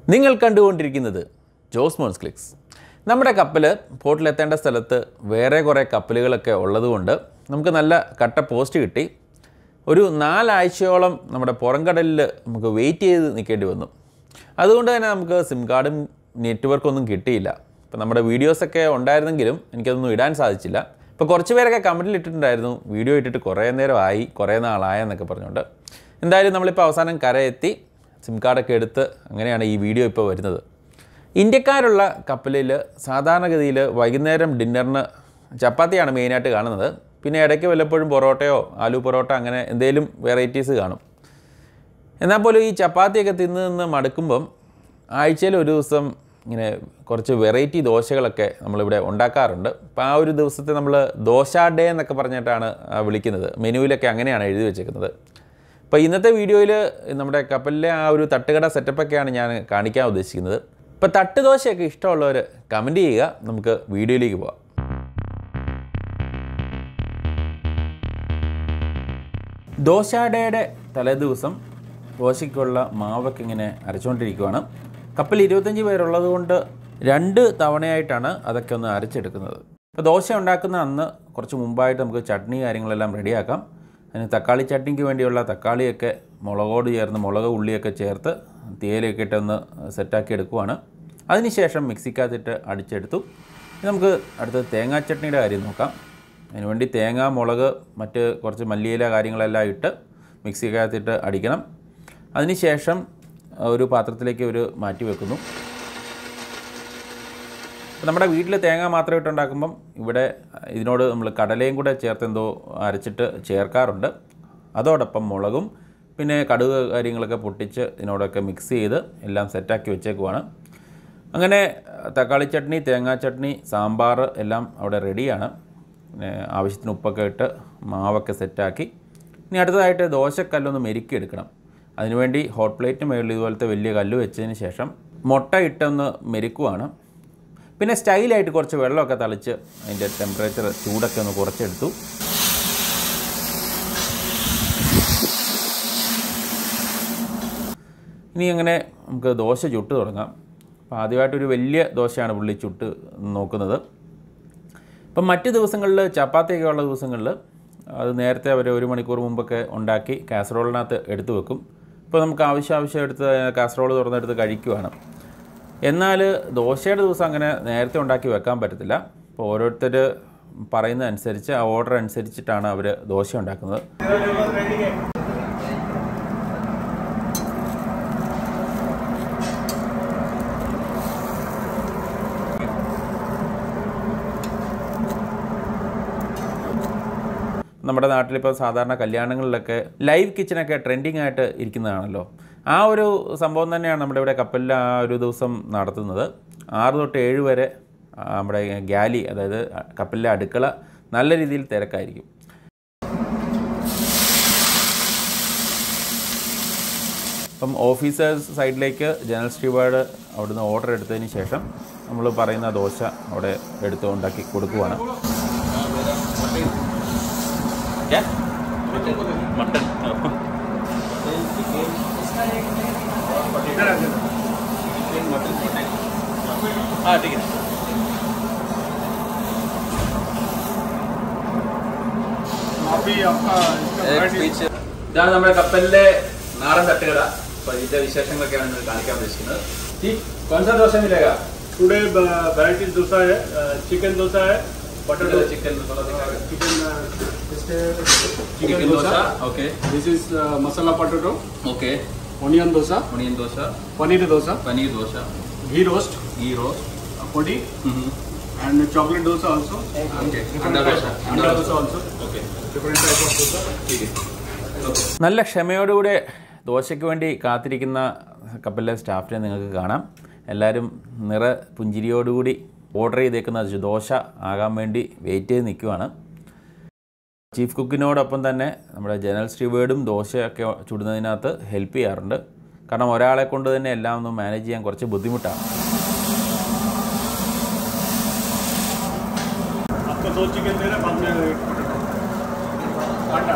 നിങ്ങൾ കണ്ടുകൊണ്ടിരിക്കുന്നത് ജോസ് മോൺസ് ക്ലിക്സ് നമ്മുടെ കപ്പൽ പോർട്ടിലെത്തേണ്ട സ്ഥലത്ത് വേറെ കുറേ കപ്പലുകളൊക്കെ ഉള്ളതുകൊണ്ട് നമുക്ക് നല്ല കട്ട പോസ്റ്റ് കിട്ടി ഒരു നാലാഴ്ചയോളം നമ്മുടെ പുറംകടലിൽ നമുക്ക് വെയിറ്റ് ചെയ്ത് നിൽക്കേണ്ടി വന്നു അതുകൊണ്ട് തന്നെ നമുക്ക് സിം കാർഡും നെറ്റ്വർക്കൊന്നും കിട്ടിയില്ല ഇപ്പം നമ്മുടെ വീഡിയോസൊക്കെ ഉണ്ടായിരുന്നെങ്കിലും എനിക്കതൊന്നും ഇടാൻ സാധിച്ചില്ല ഇപ്പോൾ കുറച്ച് പേരൊക്കെ കമൻറ്റിൽ ഇട്ടിട്ടുണ്ടായിരുന്നു വീഡിയോ ഇട്ടിട്ട് കുറേ നേരമായി കുറേ നാളായെന്നൊക്കെ പറഞ്ഞുകൊണ്ട് എന്തായാലും നമ്മളിപ്പോൾ അവസാനം കരയെത്തി സിം കാർഡൊക്കെ എടുത്ത് അങ്ങനെയാണ് ഈ വീഡിയോ ഇപ്പോൾ വരുന്നത് ഇന്ത്യക്കാരുള്ള കപ്പലിൽ സാധാരണഗതിയിൽ വൈകുന്നേരം ഡിന്നറിന് ചപ്പാത്തിയാണ് മെയിനായിട്ട് കാണുന്നത് പിന്നെ ഇടയ്ക്ക് വല്ലപ്പോഴും പൊറോട്ടയോ ആലു പൊറോട്ട അങ്ങനെ എന്തെങ്കിലും വെറൈറ്റീസ് കാണും എന്നാൽ പോലും ഈ ചപ്പാത്തിയൊക്കെ തിന്ന് നിന്ന് മടുക്കുമ്പം ആഴ്ചയിൽ ഒരു ദിവസം ഇങ്ങനെ കുറച്ച് വെറൈറ്റി ദോശകളൊക്കെ നമ്മളിവിടെ ഉണ്ടാക്കാറുണ്ട് അപ്പോൾ ആ ഒരു ദിവസത്തെ നമ്മൾ ദോശ ഡേ എന്നൊക്കെ പറഞ്ഞിട്ടാണ് ആ വിളിക്കുന്നത് മെനുവിലൊക്കെ അങ്ങനെയാണ് എഴുതി വെച്ചേക്കുന്നത് അപ്പോൾ ഇന്നത്തെ വീഡിയോയിൽ നമ്മുടെ കപ്പലിലെ ആ ഒരു തട്ടുകട സെറ്റപ്പൊക്കെയാണ് ഞാൻ കാണിക്കാൻ ഉദ്ദേശിക്കുന്നത് ഇപ്പോൾ തട്ട് ദോശയൊക്കെ ഇഷ്ടമുള്ളവർ കമൻറ്റ് ചെയ്യുക നമുക്ക് വീഡിയോയിലേക്ക് പോവാം ദോശാടയുടെ തലേദിവസം ദോശയ്ക്കുള്ള മാവൊക്കെ ഇങ്ങനെ അരച്ചുകൊണ്ടിരിക്കുവാണ് കപ്പൽ ഇരുപത്തഞ്ച് പേരുള്ളത് കൊണ്ട് രണ്ട് തവണയായിട്ടാണ് അതൊക്കെ ഒന്ന് അരച്ചെടുക്കുന്നത് ഇപ്പോൾ ദോശ ഉണ്ടാക്കുന്ന അന്ന് കുറച്ച് മുമ്പായിട്ട് നമുക്ക് ചട്നി കാര്യങ്ങളെല്ലാം റെഡിയാക്കാം അതിന് തക്കാളി ചട്നിക്ക് വേണ്ടിയുള്ള തക്കാളിയൊക്കെ മുളകോട് ചേർന്ന് മുളക് ഉള്ളിയൊക്കെ ചേർത്ത് തേയിലയൊക്കെ ഇട്ടൊന്ന് സെറ്റാക്കി എടുക്കുവാണ് അതിനുശേഷം മിക്സിക്കകത്തിട്ട് അടിച്ചെടുത്തു ഇനി നമുക്ക് അടുത്തത് തേങ്ങാ ചട്നിയുടെ കാര്യം നോക്കാം അതിനുവേണ്ടി തേങ്ങ മുളക് മറ്റ് കുറച്ച് മല്ലിയില കാര്യങ്ങളെല്ലാം ഇട്ട് മിക്സിക്കകത്തിട്ട് അടിക്കണം അതിനുശേഷം ഒരു പാത്രത്തിലേക്ക് ഒരു മാറ്റി വെക്കുന്നു അപ്പോൾ നമ്മുടെ വീട്ടിൽ തേങ്ങ മാത്രം ഇട്ടുണ്ടാക്കുമ്പം ഇവിടെ ഇതിനോട് നമ്മൾ കടലയും കൂടെ ചേർത്ത് എന്തോ അരച്ചിട്ട് ചേർക്കാറുണ്ട് അതോടൊപ്പം മുളകും പിന്നെ കടുക് കാര്യങ്ങളൊക്കെ പൊട്ടിച്ച് ഇതിനോടൊക്കെ മിക്സ് ചെയ്ത് എല്ലാം സെറ്റാക്കി വെച്ചേക്കുവാണ് അങ്ങനെ തക്കാളി ചട്നി തേങ്ങാ ചട്നി സാമ്പാർ എല്ലാം അവിടെ റെഡിയാണ് പിന്നെ ആവശ്യത്തിന് ഉപ്പൊക്കെ ഇട്ട് മാവൊക്കെ സെറ്റാക്കി ഇനി അടുത്തതായിട്ട് ദോശക്കല്ലൊന്ന് മെരുക്കി എടുക്കണം അതിനുവേണ്ടി ഹോട്ട് പ്ലേറ്റിന് മുകളിൽ ഇതുപോലത്തെ വലിയ കല്ല് വെച്ചതിന് ശേഷം മുട്ട ഇട്ടൊന്ന് മെരുക്കുവാണ് പിന്നെ സ്റ്റൈലായിട്ട് കുറച്ച് വെള്ളമൊക്കെ തളിച്ച് അതിൻ്റെ ടെമ്പറേച്ചർ ചൂടൊക്കെ ഒന്ന് കുറച്ചെടുത്തു ഇനി അങ്ങനെ നമുക്ക് ദോശ ചുട്ട് തുടങ്ങാം അപ്പോൾ ആദ്യമായിട്ടൊരു വലിയ ദോശയാണ് പുള്ളി ചുട്ട് നോക്കുന്നത് ഇപ്പം മറ്റ് ദിവസങ്ങളിൽ ചപ്പാത്തിയൊക്കെ ഉള്ള ദിവസങ്ങളിൽ അത് നേരത്തെ അവർ ഒരു മണിക്കൂർ മുമ്പൊക്കെ ഉണ്ടാക്കി കാസറോളിനകത്ത് എടുത്തു വെക്കും ഇപ്പോൾ നമുക്ക് ആവശ്യം ആവശ്യം എടുത്ത് കാസറോൾ തുറന്നെടുത്ത് കഴിക്കുവാണ് എന്നാൽ ദോശയുടെ ദിവസം അങ്ങനെ നേരത്തെ ഉണ്ടാക്കി വെക്കാൻ പറ്റത്തില്ല അപ്പോൾ ഓരോരുത്തർ പറയുന്നത് അനുസരിച്ച് ആ ഓർഡർ അനുസരിച്ചിട്ടാണ് അവർ ദോശ ഉണ്ടാക്കുന്നത് നമ്മുടെ നാട്ടിലിപ്പോൾ സാധാരണ കല്യാണങ്ങളിലൊക്കെ ലൈവ് കിച്ചണൊക്കെ ട്രെൻഡിങ് ആയിട്ട് ഇരിക്കുന്നതാണല്ലോ ആ ഒരു സംഭവം തന്നെയാണ് നമ്മുടെ ഇവിടെ കപ്പലിൽ ആ ഒരു ദിവസം നടത്തുന്നത് ആറ് തൊട്ട് ഏഴ് വരെ ആ, നമ്മുടെ ഗാലി അതായത് കപ്പലിലെ അടുക്കള നല്ല രീതിയിൽ തിരക്കായിരിക്കും അപ്പം ഓഫീസേഴ്സ് സൈഡിലേക്ക് ജനറൽ സ്റ്റീവാർഡ് അവിടുന്ന് ഓർഡർ എടുത്തതിന് ശേഷം നമ്മൾ പറയുന്ന ദോശ അവിടെ എടുത്ത് ഉണ്ടാക്കി കൊടുക്കുവാണ് മട്ടൺ हाँ ठीक है अभी आपका इसका variety- ഇതാണ് നമ്മുടെ കപ്പലിലെ നാടൻ തട്ടുകട അപ്പോൾ ഇതിന്റെ വിശേഷങ്ങളൊക്കെയാണ് നിങ്ങൾ കാണിക്കാൻ ഉദ്ദേശിക്കുന്നത് ഈ കോൺസൺ ദോശ മിലേഗ टुडे वैरायटी डोसा है चिकन डोसा है butter dosa chicken chicken chicken dosa okay this is masala potato okay onion dosa onion dosa paneer dosa paneer dosa ghee roast ghee roast podi and chocolate dosa also Okay. different Anda type dosa. anda Anda dosa also okay different type of dosa നല്ല ക്ഷമയോടുകൂടെ ദോശയ്ക്ക് വേണ്ടി കാത്തിരിക്കുന്ന കപ്പലിലെ സ്റ്റാഫിനെ നിങ്ങൾക്ക് കാണാം എല്ലാവരും നിറ പുഞ്ചിരിയോടുകൂടി ഓർഡർ ചെയ്തേക്കുന്ന ദോശ ആകാൻ വേണ്ടി വെയിറ്റ് ചെയ്ത് നിൽക്കുവാണ് ചീഫ് കുക്കിനോടൊപ്പം തന്നെ നമ്മുടെ ജനറൽ സ്റ്റീവേർഡും ദോശയൊക്കെ ചുടുന്നതിനകത്ത് ഹെൽപ്പ് ചെയ്യാറുണ്ട് കാരണം ഒരാളെ കൊണ്ട് തന്നെ എല്ലാം ഒന്ന് മാനേജ് ചെയ്യാൻ കുറച്ച് ബുദ്ധിമുട്ടാണ് आपको दो चिकन दे रहे हैं बाद में एक पोटैटो आटा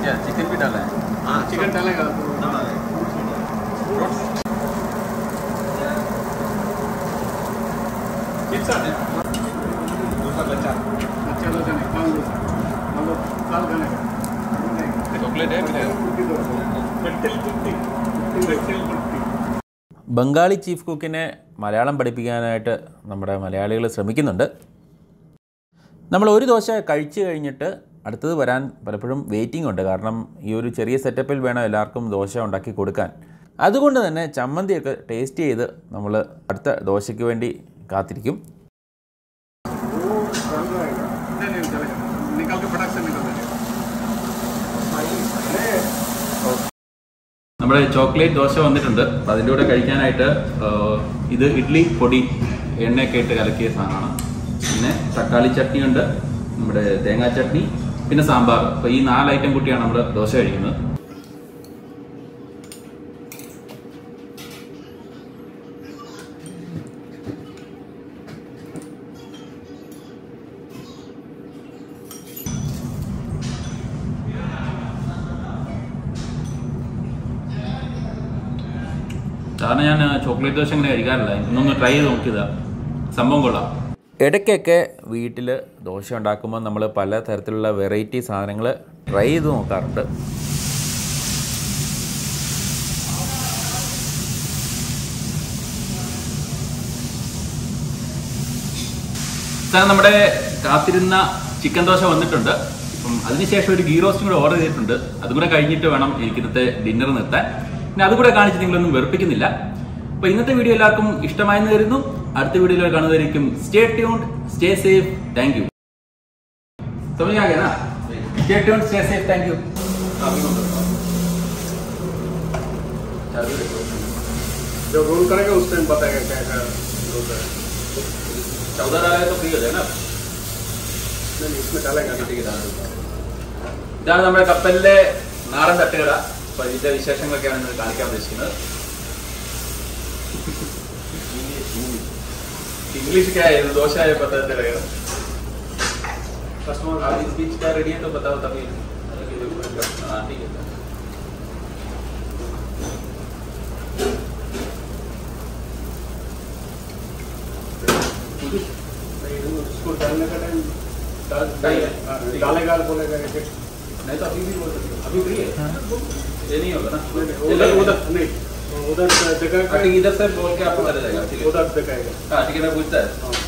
क्या चिकन भी डाला है हाँ चिकन डालेगा कितना है दूसरा बच्चा अच्छा तो जाने पाँच दो हम लोग साल खाने का चॉकलेट है मिलेगा fifty fifty fifty fifty Bengali chief കുക്കിനെ മലയാളം പഠിപ്പിക്കാനായിട്ട് നമ്മുടെ മലയാളികൾ ശ്രമിക്കുന്നുണ്ട് നമ്മൾ ഒരു ദോശ കഴിച്ചു കഴിഞ്ഞിട്ട് അടുത്തത് വരാൻ പലപ്പോഴും വെയിറ്റിംഗ് ഉണ്ട് കാരണം ഈ ഒരു ചെറിയ സെറ്റപ്പിൽ വേണം എല്ലാവർക്കും ദോശ ഉണ്ടാക്കി കൊടുക്കാൻ അതുകൊണ്ട് തന്നെ ചമ്മന്തിയൊക്കെ ടേസ്റ്റ് ചെയ്ത് നമ്മൾ അടുത്ത ദോശയ്ക്ക് വേണ്ടി കാത്തിരിക്കും वो रन रहेगा नहीं नहीं चलेगा निकाल के फटाक से निकल देंगे നമ്മുടെ ചോക്ലേറ്റ് ദോശ വന്നിട്ടുണ്ട് അപ്പോൾ അതിൻ്റെ കൂടെ കഴിക്കാനായിട്ട് ആ, ഇത് ഇഡ്ഡലി പൊടി എണ്ണയൊക്കെ ഇട്ട് കലക്കിയ സാധനമാണ് പിന്നെ തക്കാളി ചട്നി ഉണ്ട് നമ്മുടെ തേങ്ങാ ചട്നി പിന്നെ സാമ്പാർ അപ്പോൾ ഈ നാല് ഐറ്റം കൂട്ടിയാണ് നമ്മൾ ദോശ കഴിക്കുന്നത് സാധാരണ ഞാൻ ചോക്ലേറ്റ് ദോശ അങ്ങനെ കഴിക്കാറില്ല ഇന്നൊന്ന് ട്രൈ ചെയ്ത് നോക്കിയതാ സംഭവം കൊള്ളാം ഇടയ്ക്കൊക്കെ വീട്ടിൽ ദോശ ഉണ്ടാക്കുമ്പോൾ നമ്മൾ പല തരത്തിലുള്ള വെറൈറ്റി സാധനങ്ങൾ ട്രൈ ചെയ്ത് നോക്കാറുണ്ട് സാർ നമ്മുടെ കാത്തിരുന്ന ചിക്കൻ ദോശ വന്നിട്ടുണ്ട് ഇപ്പം അതിനുശേഷം ഒരു ഗീ റോസ്റ്റും കൂടെ ഓർഡർ ചെയ്തിട്ടുണ്ട് അതും കൂടെ കഴിഞ്ഞിട്ട് വേണം എനിക്ക് ഇന്നത്തെ ഡിന്നർ നിർത്താൻ പിന്നെ അതുകൂടെ കാണിച്ച് നിങ്ങളൊന്നും വെറുപ്പിക്കുന്നില്ല അപ്പൊ ഇന്നത്തെ വീഡിയോ എല്ലാവർക്കും ഇഷ്ടമായെന്ന് കരുതുന്നു അടുത്ത വീഡിയോയിൽ കാണുന്നതായിരിക്കും stay tuned stay safe thank you समझ आ गया ना stay tuned stay safe thank you जब रोल करेगा उस टाइम बताएगा क्या क्या रोल करेगा चौदह डाले तो फ्री हो जाए ना नहीं नहीं इसमें डालेगा ना ഇതാണ് നമ്മുടെ കപ്പലിലെ നാടൻ തട്ടുകട അപ്പൊ ഇതിന്റെ വിശേഷങ്ങളൊക്കെയാണ് ഇന്ന് കാണിക്കാൻ ഉദ്ദേശിക്കുന്നത് इंग्लिश क्या है दोष है पता चलेगा कस्टमर आप इस बीच का रेडी है तो बताओ तभी हाँ ठीक है नहीं, उसको डालने का टाइम डाल डालेगा। हाँ, डालेगा बोलेगा कि नहीं तो अभी भी बोल सकते हो। अभी फ्री है ये नहीं होगा ना उधर उधर नहीं उधर जगह हाँ, ठीक, इधर से बोल के आपको चला जाएगा ठीक है उधर दिखाएगा हाँ ठीक है मैं पूछता है हाँ